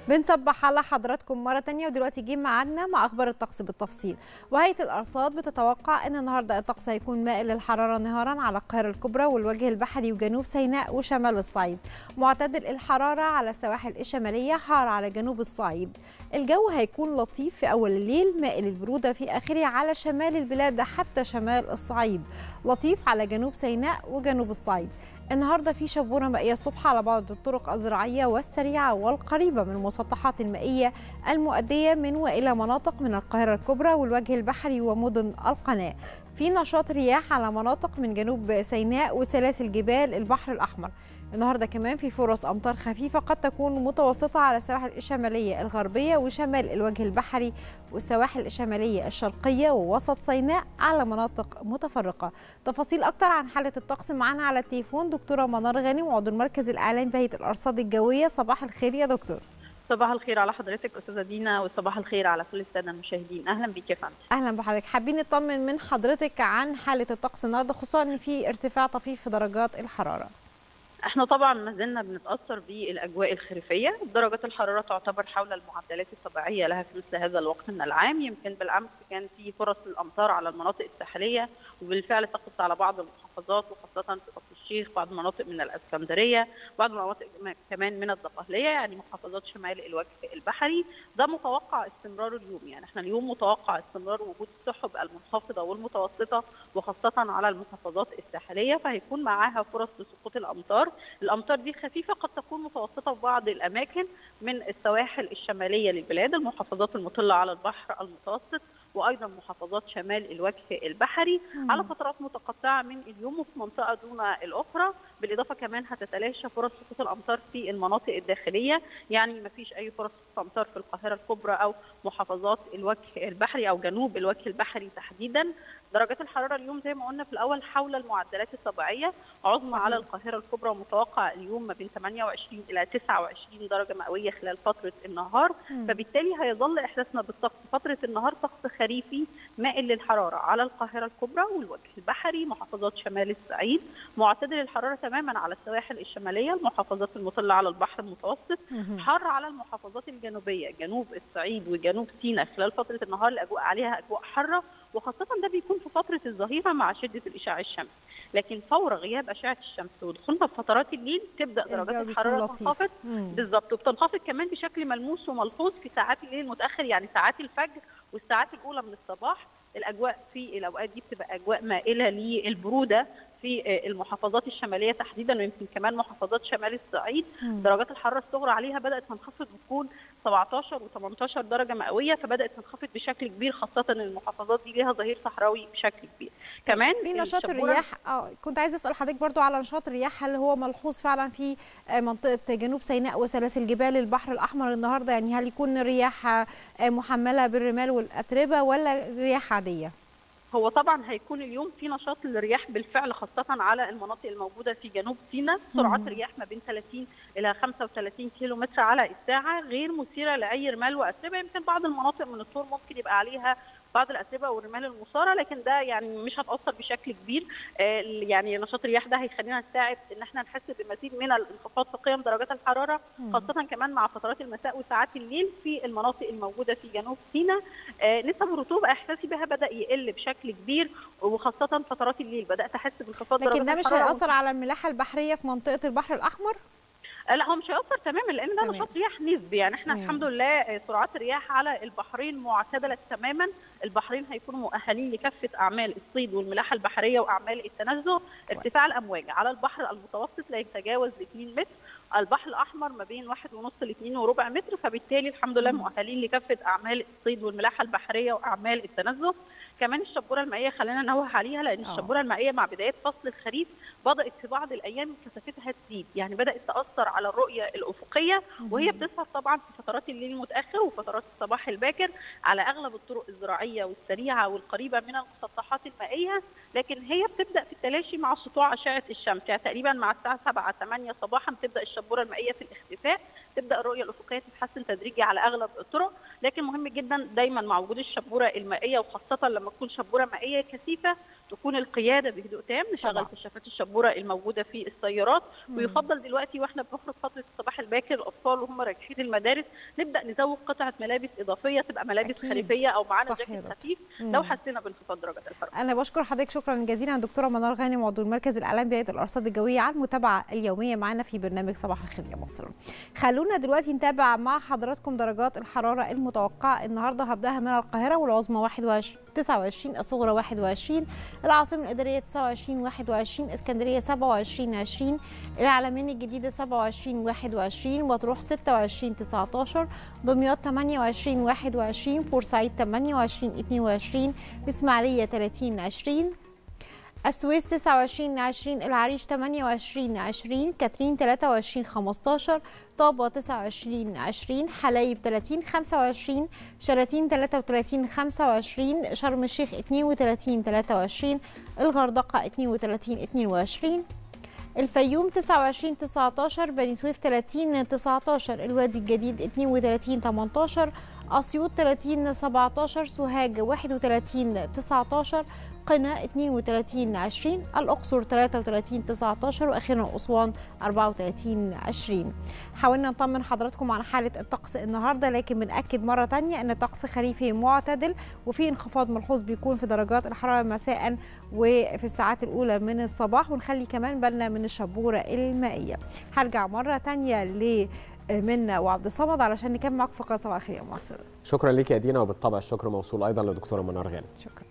بنصبح على حضراتكم مرة تانية ودلوقتي جه ميعادنا مع أخبار الطقس بالتفصيل وهيئة الأرصاد بتتوقع أن النهاردة الطقس هيكون مائل للحرارة نهارا على القاهرة الكبرى والوجه البحري وجنوب سيناء وشمال الصعيد معتدل الحرارة على السواحل الشمالية حار على جنوب الصعيد الجو هيكون لطيف في أول الليل مائل البرودة في آخره على شمال البلاد حتى شمال الصعيد لطيف على جنوب سيناء وجنوب الصعيد النهارده في شبوره مائيه الصبح على بعض الطرق الزراعيه والسريعه والقريبه من المسطحات المائيه المؤديه من والى مناطق من القاهره الكبرى والوجه البحري ومدن القناه. في نشاط رياح على مناطق من جنوب سيناء وسلاسل جبال البحر الاحمر. النهارده كمان في فرص امطار خفيفه قد تكون متوسطه على السواحل الشماليه الغربيه وشمال الوجه البحري والسواحل الشماليه الشرقيه ووسط سيناء على مناطق متفرقه. تفاصيل اكتر عن حاله الطقس معانا على التليفون دكتوره منار غانم عضو المركز الاعلامي بهيئه الارصاد الجويه صباح الخير يا دكتور. صباح الخير على حضرتك استاذه دينا وصباح الخير على كل الساده المشاهدين اهلا بيك يا فندم اهلا بحضرتك حابين نطمن من حضرتك عن حاله الطقس النهارده خصوصا ان في ارتفاع طفيف في درجات الحراره احنا طبعا ما زلنا بنتاثر بالاجواء الخريفيه درجات الحراره تعتبر حول المعدلات الطبيعيه لها في مثل هذا الوقت من العام يمكن بالامس كان في فرص الامطار على المناطق الساحليه وبالفعل سقطت على بعض المحافظات وخاصه في كفر الشيخ بعض المناطق من الاسكندريه بعض المناطق كمان من الدقهليه يعني محافظات شمال الوجه البحري ده متوقع استمرار اليوم يعني احنا اليوم متوقع استمرار وجود السحب المنخفضه والمتوسطه وخاصه على المحافظات الساحليه فهيكون معاها فرص لسقوط الامطار الامطار دي خفيفه قد تكون متوسطه في بعض الاماكن من السواحل الشماليه للبلاد المحافظات المطله على البحر المتوسط وايضا محافظات شمال الوجه البحري مم. على فترات متقطعه من اليوم وفي منطقه دون الاخرى بالاضافه كمان هتتلاشى فرص سقوط الامطار في المناطق الداخليه يعني ما فيش اي فرص سقوط امطار في القاهره الكبرى او محافظات الوجه البحري او جنوب الوجه البحري تحديدا درجات الحراره اليوم زي ما قلنا في الاول حول المعدلات الطبيعيه عظمى على القاهره الكبرى ومتوقع اليوم ما بين 28 الى 29 درجه مئويه خلال فتره النهار مم. فبالتالي هيظل احساسنا بالطقس فتره النهار طقس خريفي مائل للحراره على القاهره الكبرى والوجه البحري محافظات شمال الصعيد معتدل الحراره تماما على السواحل الشماليه المحافظات المطله على البحر المتوسط حر على المحافظات الجنوبيه جنوب الصعيد وجنوب سيناء خلال فتره النهار الاجواء عليها اجواء حاره وخاصه ده بيكون في فتره الظهيره مع شده الاشعاع الشمسي لكن فور غياب اشعه الشمس ودخولنا في فترات الليل تبدا درجات الحراره تنخفض بالظبط وبتنخفض كمان بشكل ملموس وملحوظ في ساعات الليل المتاخر يعني ساعات الفجر والساعات الاولى من الصباح الاجواء في الاوقات دي بتبقى اجواء مائله للبروده في المحافظات الشماليه تحديدا ويمكن كمان محافظات شمال الصعيد م. درجات الحراره الصغرى عليها بدات تنخفض وتكون 17 و18 درجه مئويه فبدات تنخفض بشكل كبير خاصه ان المحافظات دي ليها ظهير صحراوي بشكل كبير كمان في نشاط الرياح اه كنت عايزه اسال حضرتك برضو على نشاط الرياح هل هو ملحوظ فعلا في منطقه جنوب سيناء وسلاسل جبال البحر الاحمر النهارده يعني هل يكون الرياح محمله بالرمال والاتربه ولا رياح عاديه هو طبعا هيكون اليوم في نشاط للرياح بالفعل خاصه على المناطق الموجوده في جنوب سيناء سرعات رياح ما بين 30 الى 35 كيلو متر على الساعه غير مثيره لاي رمال واتربه يمكن بعض المناطق من الطور ممكن يبقى عليها بعض الاتربه والرمال المثاره لكن ده يعني مش هتاثر بشكل كبير آه يعني نشاط الرياح ده هيخلينا نساعد ان احنا نحس بمزيد من الانخفاض في قيم درجات الحراره خاصه كمان مع فترات المساء وساعات الليل في المناطق الموجوده في جنوب سيناء آه نسب الرطوبه احساسي بها بدا يقل بشكل كبير وخاصه فترات الليل بدات احس بانخفاض درجات الحراره لكن ده مش هياثر على الملاحه البحريه في منطقه البحر الاحمر لا هو مش هيأثر تماما لان ده نشاط رياح نسبي يعني احنا مم. الحمد لله سرعات الرياح على البحرين معتدله تماما البحرين هيكونوا مؤهلين لكافه اعمال الصيد والملاحه البحريه واعمال التنزه ارتفاع الامواج على البحر المتوسط لا يتجاوز 2 متر البحر الاحمر ما بين واحد ونص ل 2 وربع متر فبالتالي الحمد لله مؤهلين لكافه اعمال الصيد والملاحه البحريه واعمال التنزه كمان الشبوره المائيه خلينا ننوه عليها لان أوه. الشبوره المائيه مع بدايه فصل الخريف بدات في بعض الايام كثافتها تزيد يعني بدات تاثر على الرؤيه الافقيه وهي بتظهر طبعا في فترات الليل المتاخر وفترات الصباح الباكر على اغلب الطرق الزراعيه والسريعه والقريبه من المسطحات المائيه لكن هي بتبدا في التلاشي مع سطوع اشعه الشمس يعني تقريبا مع الساعه 7 8 صباحا بتبدا الشمس الشبوره المائيه في الاختفاء تبدا الرؤيه الافقيه تتحسن تدريجي على اغلب الطرق لكن مهم جدا دايما مع وجود الشبوره المائيه وخاصه لما تكون شبوره مائيه كثيفه تكون القياده بهدوء تام نشغل كشافات الشبوره الموجوده في السيارات ويفضل دلوقتي واحنا بنخرج فتره الصباح الباكر الاطفال وهم رايحين المدارس نبدا نزود قطعه ملابس اضافيه تبقى ملابس أكيد. خريفيه او معانا صح يا جاكيت دكتور. خفيف مم. لو حسينا بانخفاض درجه الحراره انا بشكر حضرتك شكرا جزيلا دكتوره منار غانم عضو المركز الاعلامي بهيئه الارصاد الجويه على المتابعه اليوميه معنا في برنامج صباح الخير يا مصر خلونا دلوقتي نتابع مع حضراتكم درجات الحراره المتوقعه النهارده هبداها من القاهره والعظمى 21 29 الصغرى 21 العاصمه الاداريه 29 21 اسكندريه 27 20 العلمين الجديده 27 21 مطروح 26 19 دمياط 28 21 بورسعيد 28 22 الإسماعيلية 30 20 السويس 29 20 العريش 28 20 كاترين 23 15 طابة 29 20 حلايب 30 25 شلاتين 33 25 شرم الشيخ 32 23 الغردقة 32 22 الفيوم 29 19 بني سويف 30 19 الوادي الجديد 32 18 أسيوط 30 17 سوهاج 31 19 قنا 32 20 الأقصر 33 19 وأخيرا أسوان 34 20 حاولنا نطمن حضراتكم عن حالة الطقس النهاردة لكن بنأكد مرة تانية أن الطقس خريفي معتدل وفي انخفاض ملحوظ بيكون في درجات الحرارة مساء وفي الساعات الأولى من الصباح ونخلي كمان بالنا من الشبورة المائية هرجع مرة تانية ل منا وعبد الصمد علشان نكمل معاكم فقرة صباح الخير يا مصر شكرا لك يا دينا وبالطبع الشكر موصول ايضا لدكتوره منار غانم شكرا